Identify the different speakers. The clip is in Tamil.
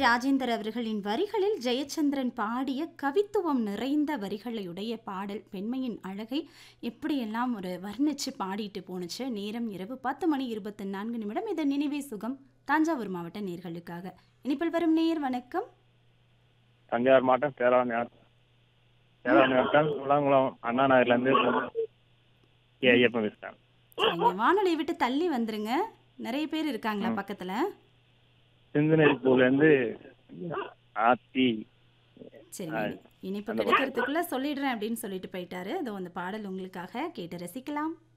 Speaker 1: ராஜேந்தர் அவர்களின் வரிகளில் ஜெயச்சந்திரன் பாடிய கவித்துவம் நிறைந்த வரிகளையுடைய பாடல் பெண்மையின் அழகை எப்படியெல்லாம் ஒரு வர்ணிச்சு பாடிட்டு போணுச்சு நேரம் இரவு பத்து மணி இருபத்தி நான்கு நிமிடம் இது நினைவே சுகம் தஞ்சாவூர் மாவட்ட நேர்களுக்காக இனிப்பில் வரும் நேர் வணக்கம்
Speaker 2: தஞ்சாவூர் மாவட்டம் பேராவணி பேராவணி வட்டம் குளங்குளம் அண்ணா நகர்லேருந்து ஏ ஐயப்பன் பேசுகிறேன்
Speaker 1: சரிங்க வானொலியை விட்டு தள்ளி வந்துருங்க நிறைய பேர் இருக்காங்களா பக்கத்துல
Speaker 2: சிந்தனை பூலேருந்து ஆத்தி
Speaker 1: சரிங்க இனிப்பு கிடைக்கிறதுக்குள்ள சொல்லிடுறேன் அப்படின்னு சொல்லிட்டு போயிட்டாரு அதோ அந்த பாடல் உங்களுக்காக கேட்டு ரசிக்கலாம்